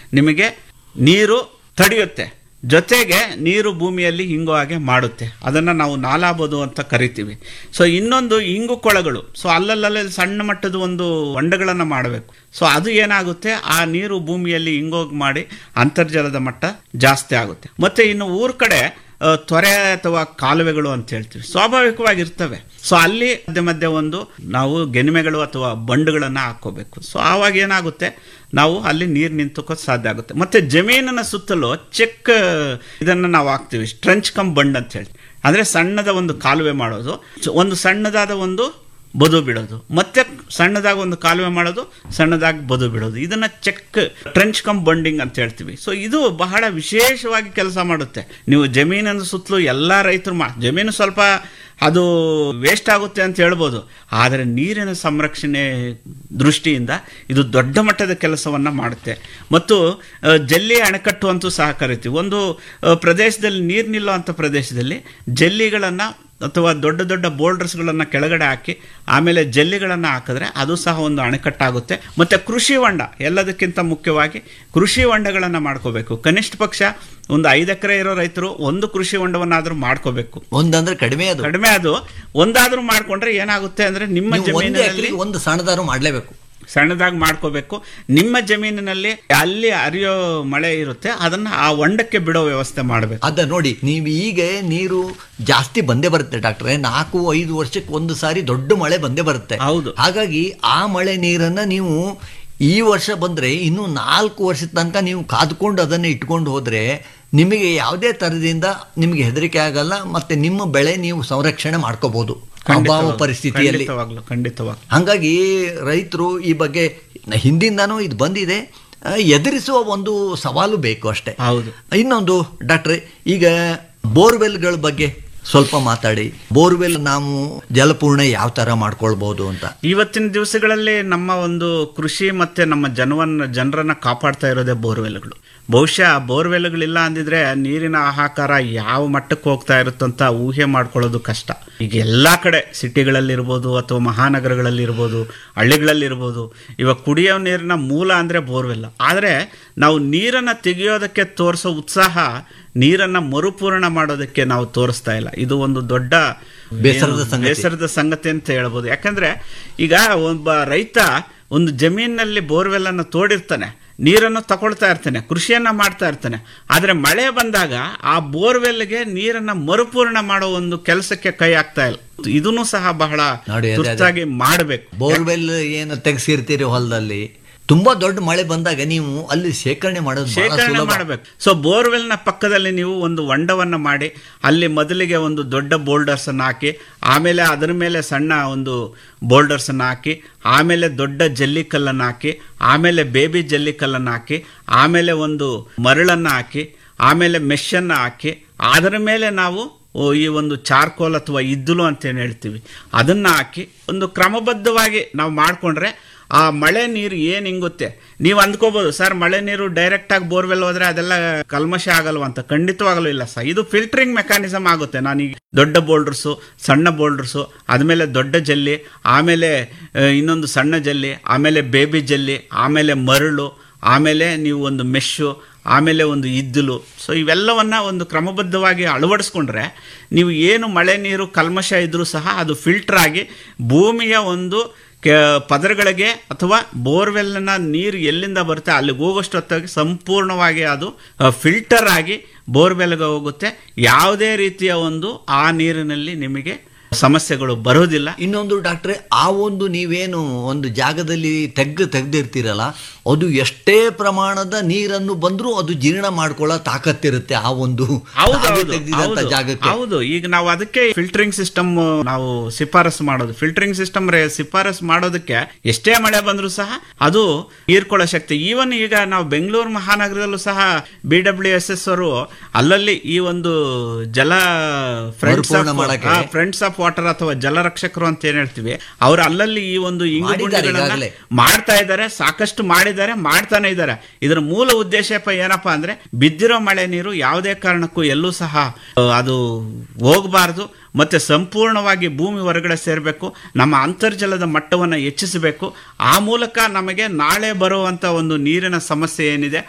ನಿಮಗೆ ನೀರು ತಡೆಯುತ್ತೆ ಜೊತೆಗೆ ನೀರು ಭೂಮಿಯಲ್ಲಿ ಹಿಂಗೋ ಹಾಗೆ ಮಾಡುತ್ತೆ ಅದನ್ನು ನಾವು ನಾಲಾಬದು ಅಂತ ಕರಿತೀವಿ ಸೊ ಇನ್ನೊಂದು ಇಂಗು ಕೊಳಗಳು ಸೊ ಅಲ್ಲಲ್ಲೇ ಸಣ್ಣ ಮಟ್ಟದ ಒಂದು ಹೊಂಡಗಳನ್ನು ಮಾಡಬೇಕು ಸೊ ಅದು ಏನಾಗುತ್ತೆ ಆ ನೀರು ಭೂಮಿಯಲ್ಲಿ ಹಿಂಗೋಗಿ ಮಾಡಿ ಅಂತರ್ಜಲದ ಮಟ್ಟ ಜಾಸ್ತಿ ಆಗುತ್ತೆ ಮತ್ತೆ ಇನ್ನು ಊರ ಕಡೆ ಆ, ತೊರೆ ಅಥವಾ ಕಾಲುವೆಗಳು ಅಂತ ಹೇಳ್ತೀವಿ ಸ್ವಾಭಾವಿಕವಾಗಿ ಇರ್ತವೆ ಸೊ ಅಲ್ಲಿ ಮಧ್ಯೆ ಮಧ್ಯೆ ಒಂದು ನಾವು ಗೆನಿಮೆಗಳು ಅಥವಾ ಬಂಡುಗಳನ್ನು ಹಾಕೋಬೇಕು ಸೊ ಆವಾಗ ಏನಾಗುತ್ತೆ ನಾವು ಅಲ್ಲಿ ನೀರು ನಿಂತುಕೋದು ಸಾಧ್ಯ ಆಗುತ್ತೆ ಮತ್ತೆ ಜಮೀನಿನ ಸುತ್ತಲೂ ಚೆಕ್ ಇದನ್ನು ನಾವು ಹಾಕ್ತೀವಿ ಸ್ಟ್ರೆಂಚ್ ಕಮ್ ಬಂಡ್ ಅಂತ ಹೇಳಿ ಅಂದರೆ ಸಣ್ಣದ ಒಂದು ಕಾಲುವೆ ಮಾಡೋದು ಸೊ ಒಂದು ಸಣ್ಣದಾದ ಒಂದು ಬದು ಬಿಡೋದು ಮತ್ತೆ ಸಣ್ಣದಾಗಿ ಒಂದು ಕಾಲುವೆ ಮಾಡೋದು ಸಣ್ಣದಾಗಿ ಬದು ಬಿಡೋದು ಇದನ್ನ ಚೆಕ್ ಟ್ರೆಂಚ್ ಕಮ್ ಬಂಡಿಂಗ್ ಅಂತ ಹೇಳ್ತೀವಿ ಸೊ ಇದು ಬಹಳ ವಿಶೇಷವಾಗಿ ಕೆಲಸ ಮಾಡುತ್ತೆ ನೀವು ಜಮೀನಿನ ಸುತ್ತಲೂ ಎಲ್ಲ ರೈತರು ಮಾ ಜಮೀನು ಸ್ವಲ್ಪ ಅದು ವೇಸ್ಟ್ ಆಗುತ್ತೆ ಅಂತ ಹೇಳ್ಬೋದು ಆದರೆ ನೀರಿನ ಸಂರಕ್ಷಣೆ ದೃಷ್ಟಿಯಿಂದ ಇದು ದೊಡ್ಡ ಮಟ್ಟದ ಕೆಲಸವನ್ನು ಮಾಡುತ್ತೆ ಮತ್ತು ಆ, ಜಲ್ಲಿ ಅಣೆಕಟ್ಟು ಅಂತೂ ಸಹ ಕರಿತೀವಿ ಒಂದು ಆ, ಪ್ರದೇಶದಲ್ಲಿ ನೀರು ನಿಲ್ಲುವಂಥ ಪ್ರದೇಶದಲ್ಲಿ ಜಲ್ಲಿಗಳನ್ನು ಅಥವಾ ದೊಡ್ಡ ದೊಡ್ಡ ಬೋಲ್ಡರ್ಸ್ಗಳನ್ನು ಕೆಳಗಡೆ ಹಾಕಿ ಆಮೇಲೆ ಜಲ್ಲಿಗಳನ್ನು ಹಾಕಿದ್ರೆ ಅದು ಸಹ ಒಂದು ಅಣೆಕಟ್ಟಾಗುತ್ತೆ ಮತ್ತು ಕೃಷಿ ಹೊಂಡ ಎಲ್ಲದಕ್ಕಿಂತ ಮುಖ್ಯವಾಗಿ ಕೃಷಿ ಹೊಂಡಗಳನ್ನು ಮಾಡ್ಕೋಬೇಕು ಕನಿಷ್ಠ ಪಕ್ಷ ಒಂದು ಐದು ಎಕರೆ ಇರೋ ರೈತರು ಒಂದು ಕೃಷಿ ಹೊಂಡವನ್ನಾದರೂ ಮಾಡ್ಕೋಬೇಕು ಒಂದಂದ್ರೆ ಕಡಿಮೆ ಅದು ಕಡಿಮೆ ಅದು ಒಂದಾದ್ರೂ ಮಾಡ್ಕೊಂಡ್ರೆ ಏನಾಗುತ್ತೆ ಅಂದ್ರೆ ನಿಮ್ಮ ನೀವು ಒಂದು ಜಮೀನಿನಲ್ಲಿ ಎಕರೆಗೆ ಒಂದು ಸಣ್ಣದಾರು ಮಾಡ್ಲೇಬೇಕು ಸಣ್ಣದಾಗಿ ಮಾಡ್ಕೋಬೇಕು ನಿಮ್ಮ ಜಮೀನಿನಲ್ಲಿ ಅಲ್ಲಿ ಹರಿಯೋ ಮಳೆ ಇರುತ್ತೆ ಅದನ್ನ ಆ ಹೊಂಡಕ್ಕೆ ಬಿಡೋ ವ್ಯವಸ್ಥೆ ಮಾಡಬೇಕು ಅದ ನೋಡಿ ನೀವು ಈಗ ನೀರು ಜಾಸ್ತಿ ಬಂದೇ ಬರುತ್ತೆ ಡಾಕ್ಟ್ರೆ ನಾಲ್ಕು ಐದು ವರ್ಷಕ್ಕೆ ಒಂದು ಸಾರಿ ದೊಡ್ಡ ಮಳೆ ಬಂದೇ ಬರುತ್ತೆ ಹೌದು. ಹಾಗಾಗಿ ಆ ಮಳೆ ನೀರನ್ನ ನೀವು ಈ ವರ್ಷ ಬಂದ್ರೆ ಇನ್ನು ನಾಲ್ಕು ವರ್ಷದ ತನಕ ನೀವು ಕಾದ್ಕೊಂಡು ಅದನ್ನ ಇಟ್ಕೊಂಡು ಹೋದ್ರೆ ನಿಮಗೆ ಯಾವುದೇ ತರದಿಂದ ನಿಮಗೆ ಹೆದರಿಕೆ ಆಗಲ್ಲ ಮತ್ತೆ ನಿಮ್ಮ ಬೆಳೆ ನೀವು ಸಂರಕ್ಷಣೆ ಮಾಡ್ಕೋಬಹುದು ಅಭಾವ ಪರಿಸ್ಥಿತಿಯಲ್ಲಿ ಖಂಡಿತವಾಗ್ಲು ಖಂಡಿತವಾಗ್ಲು ಹಾಗಾಗಿ ರೈತರು ಈ ಬಗ್ಗೆ ಹಿಂದಿಂದನೂ ಇದು ಬಂದಿದೆ ಆ, ಎದುರಿಸುವ ಒಂದು ಸವಾಲು ಬೇಕು ಅಷ್ಟೇ ಹೌದು ಇನ್ನೊಂದು ಡಾಕ್ಟ್ರೆ ಈಗ ಬೋರ್ವೆಲ್ಗಳ ಬಗ್ಗೆ ಸ್ವಲ್ಪ ಮಾತಾಡಿ ಬೋರ್ವೆಲ್ ನಾವು ಜಲಪೂರ್ಣ ಯಾವ ತರ ಮಾಡ್ಕೊಳ್ಬಹುದು ಅಂತ ಇವತ್ತಿನ ದಿವಸಗಳಲ್ಲಿ ನಮ್ಮ ಒಂದು ಕೃಷಿ ಮತ್ತೆ ನಮ್ಮ ಜನವನ್ನ ಜನರನ್ನ ಕಾಪಾಡ್ತಾ ಇರೋದೇ ಬೋರ್ವೆಲ್ಗಳು ಬಹುಶಃ ಬೋರ್ವೆಲ್ಗಳಿಲ್ಲ ಅಂದಿದ್ರೆ ನೀರಿನ ಹಾಹಾಕಾರ ಯಾವ ಮಟ್ಟಕ್ಕೆ ಹೋಗ್ತಾ ಇರುತ್ತಂತ ಊಹೆ ಮಾಡ್ಕೊಳ್ಳೋದು ಕಷ್ಟ ಈಗ ಎಲ್ಲಾ ಕಡೆ ಸಿಟಿಗಳಲ್ಲಿರ್ಬೋದು ಅಥವಾ ಮಹಾನಗರಗಳಲ್ಲಿರ್ಬೋದು ಹಳ್ಳಿಗಳಲ್ಲಿರ್ಬೋದು ಇವಾಗ ಕುಡಿಯೋ ನೀರಿನ ಮೂಲ ಅಂದ್ರೆ ಬೋರ್ವೆಲ್ ಆದರೆ ನಾವು ನೀರನ್ನ ತೆಗೆಯೋದಕ್ಕೆ ತೋರಿಸೋ ಉತ್ಸಾಹ ನೀರನ್ನ ಮರುಪೂರ್ಣ ಮಾಡೋದಕ್ಕೆ ನಾವು ತೋರಿಸ್ತಾ ಇಲ್ಲ ಇದು ಒಂದು ದೊಡ್ಡ ಬೇಸರದ ಸಂಗತಿ. ಬೇಸರದ ಸಂಗತಿ ಅಂತ ಹೇಳ್ಬೋದು ಯಾಕಂದ್ರೆ ಈಗ ಒಬ್ಬ ರೈತ ಒಂದು ಜಮೀನಿನಲ್ಲಿ ಬೋರ್ವೆಲ್ ಅನ್ನು ತೋಡಿರ್ತಾನೆ ನೀರನ್ನು ತಗೊಳ್ತಾ ಇರ್ತಾನೆ ಕೃಷಿಯನ್ನ ಮಾಡ್ತಾ ಇರ್ತಾನೆ ಆದ್ರೆ ಮಳೆ ಬಂದಾಗ ಆ ಬೋರ್ವೆಲ್ಗೆ ನೀರನ್ನ ಮರುಪೂರ್ಣ ಮಾಡೋ ಒಂದು ಕೆಲಸಕ್ಕೆ ಕೈ ಹಾಕ್ತಾ ಇಲ್ಲ ಇದನ್ನು ಸಹ ಬಹಳ ನೋಡಿ, ಅದೇ- ಅದೇ. ತುರ್ತಾಗಿ ಮಾಡಬೇಕು ಬೋರ್ವೆಲ್ ಏನು ತೆಗೆಸಿರ್ತೀರಿ ಹೊಲದಲ್ಲಿ ತುಂಬಾ ದೊಡ್ಡ ಮಳೆ ಬಂದಾಗ ನೀವು ಅಲ್ಲಿ ಶೇಖರಣೆ ಮಾಡೋದು ಬಹಳ ಶೇಖರಣೆ ಸುಲಭ ಮಾಡಬೇಕು ಸೊ ಬೋರ್ವೆಲ್ನ ಪಕ್ಕದಲ್ಲಿ ನೀವು ಒಂದು ಹೊಂಡವನ್ನು ಮಾಡಿ ಅಲ್ಲಿ ಮೊದಲಿಗೆ ಒಂದು ದೊಡ್ಡ ಬೋಲ್ಡರ್ಸ್ ಅನ್ನು ಹಾಕಿ ಆಮೇಲೆ ಅದರ ಮೇಲೆ ಸಣ್ಣ ಒಂದು ಬೋಲ್ಡರ್ಸ್ ಅನ್ನು ಹಾಕಿ ಆಮೇಲೆ ದೊಡ್ಡ ಜಲ್ಲಿಕಲ್ಲನ್ನು ಹಾಕಿ ಆಮೇಲೆ ಬೇಬಿ ಜಲ್ಲಿಕಲ್ಲನ್ನು ಹಾಕಿ ಆಮೇಲೆ ಒಂದು ಮರಳನ್ನು ಹಾಕಿ ಆಮೇಲೆ ಮೆಷನ್ನು ಹಾಕಿ ಅದರ ಮೇಲೆ ನಾವು ಓ, ಈ ಒಂದು ಚಾರ್ಕೋಲ್ ಅಥವಾ ಇದ್ದುಲು ಅಂತ ಏನು ಹೇಳ್ತೀವಿ ಅದನ್ನ ಹಾಕಿ ಒಂದು ಕ್ರಮಬದ್ಧವಾಗಿ ನಾವು ಮಾಡಿಕೊಂಡ್ರೆ ಆ ಮಳೆ ನೀರು ಏನು ಹಿಂಗುತ್ತೆ ನೀವು ಅಂದ್ಕೋಬಹುದು ಸರ್ ಮಳೆ ನೀರು ಡೈರೆಕ್ಟ್ ಆಗಿ ಬೋರ್ವೆಲ್ ಹೋದ್ರೆ ಅದೆಲ್ಲ ಕಲ್ಮಶ ಆಗಲ್ವ ಅಂತ ಖಂಡಿತವಾಗಲೂ ಇಲ್ಲ ಸರ್ ಇದು ಫಿಲ್ಟರಿಂಗ್ ಮೆಕ್ಯಾನಿಸಮ್ ಆಗುತ್ತೆ ನಾನೀಗ ದೊಡ್ಡ ಬೋಲ್ಡರ್ಸು ಸಣ್ಣ ಬೋಲ್ಡರ್ಸು ಆದಮೇಲೆ ದೊಡ್ಡ ಜಲ್ಲಿ ಆಮೇಲೆ ಆ, ಇನ್ನೊಂದು ಸಣ್ಣ ಜಲ್ಲಿ ಆಮೇಲೆ ಬೇಬಿ ಜಲ್ಲಿ ಆಮೇಲೆ ಮರಳು ಆಮೇಲೆ ನೀವು ಒಂದು ಮೆಶ್ಶು ಆಮೇಲೆ ಒಂದು ಇದ್ದಲು ಸೊ ಇವೆಲ್ಲವನ್ನ ಒಂದು ಕ್ರಮಬದ್ಧವಾಗಿ ಅಳವಡಿಸ್ಕೊಂಡ್ರೆ ನೀವು ಏನು ಮಳೆ ನೀರು ಕಲ್ಮಶ ಇದ್ರೂ ಸಹ ಅದು ಫಿಲ್ಟರ್ ಆಗಿ ಭೂಮಿಯ ಒಂದು ಕೆ ಪದರಗಳಿಗೆ ಅಥವಾ ಬೋರ್ವೆಲ್ನ ನೀರು ಎಲ್ಲಿಂದ ಬರುತ್ತೆ ಅಲ್ಲಿಗೆ ಹೋಗೋಷ್ಟು ಹೊತ್ತಾಗಿ ಸಂಪೂರ್ಣವಾಗಿ ಅದು ಫಿಲ್ಟರ್ ಆಗಿ ಬೋರ್ವೆಲ್ಗೆ ಹೋಗುತ್ತೆ ಯಾವುದೇ ರೀತಿಯ ಒಂದು ಆ ನೀರಿನಲ್ಲಿ ನಿಮಗೆ ಸಮಸ್ಯೆಗಳು ಬರೋದಿಲ್ಲ ಇನ್ನೊಂದು ಡಾಕ್ಟ್ರೆ ಆ ಒಂದು ನೀವೇನು ಒಂದು ಜಾಗದಲ್ಲಿ ತೆಗ್ದು ತೆಗ್ದಿರ್ತೀರಲ್ಲ ಅದು ಎಷ್ಟೇ ಪ್ರಮಾಣದ ನೀರನ್ನು ಬಂದರೂ ಅದು ಜೀರ್ಣ ಮಾಡ್ಕೊಳ್ಳೋ ತಾಕತ್ತಿರುತ್ತೆ ಆ ಒಂದು ಹೌದು ತಾವೇ ಹೌದು, ತೆಗ್ದಿದಂತ ಹೌದು, ಜಾಗಕ್ಕೆ ಹೌದು ಈಗ ನಾವು ಅದಕ್ಕೆ ಫಿಲ್ಟರಿಂಗ್ ಸಿಸ್ಟಮ್ ನಾವು ಶಿಫಾರಸು ಮಾಡೋದು ಫಿಲ್ಟರಿಂಗ್ ಸಿಸ್ಟಮ್ ಶಿಫಾರಸು ಮಾಡೋದಕ್ಕೆ ಎಷ್ಟೇ ಮಳೆ ಬಂದರೂ ಸಹ ಅದು ಹೀರ್ಕೊಳ್ಳೋ ಶಕ್ತಿ ಈವನ್ ಈಗ ನಾವು ಬೆಂಗಳೂರು ಮಹಾನಗರದಲ್ಲೂ ಸಹ ಬಿ ಡಬ್ಲ್ಯೂ ಎಸ್ ಎಸ್ ಅವರು ಅಲ್ಲಲ್ಲಿ ಈ ಒಂದು ಜಲ ಫ್ರೆಂಡ್ಸ್ ಮರುಪೂರ್ಣ ಮಾಡಕ್ಕೆ. ಫ್ರೆಂಡ್ಸ್ ಆಫ್ ವಾಟರ್ ಅಥವಾ ಜಲರಕ್ಷಕರು ಅಂತ ಏನ್ ಹೇಳ್ತೀವಿ ಅವ್ರು ಅಲ್ಲಲ್ಲಿ ಈ ಒಂದು ಇಂಗು ಮಾಡಿದ್ದಾರೆ ಗುಂಡಿಗಳನ್ನ ಈಗಾಗ್ಲೇ. ಮಾಡ್ತಾ ಇದ್ದಾರೆ ಸಾಕಷ್ಟು ಮಾಡಿದ್ದಾರೆ ಮಾಡ್ತಾನೆ ಇದ್ದಾರೆ ಇದರ ಮೂಲ ಉದ್ದೇಶಪ್ಪ ಏನಪ್ಪಾ ಅಂದ್ರೆ ಬಿದ್ದಿರೋ ಮಳೆ ನೀರು ಯಾವುದೇ ಕಾರಣಕ್ಕೂ ಎಲ್ಲೂ ಸಹ ಆ, ಅದು ಹೋಗಬಾರ್ದು ಮತ್ತೆ ಸಂಪೂರ್ಣವಾಗಿ ಭೂಮಿ ಹೊರಗಡೆ ಸೇರಬೇಕು ನಮ್ಮ ಅಂತರ್ಜಲದ ಮಟ್ಟವನ್ನು ಹೆಚ್ಚಿಸಬೇಕು ಆ ಮೂಲಕ ನಮಗೆ ನಾಳೆ ಬರುವಂತ ಒಂದು ನೀರಿನ ಸಮಸ್ಯೆ ಏನಿದೆ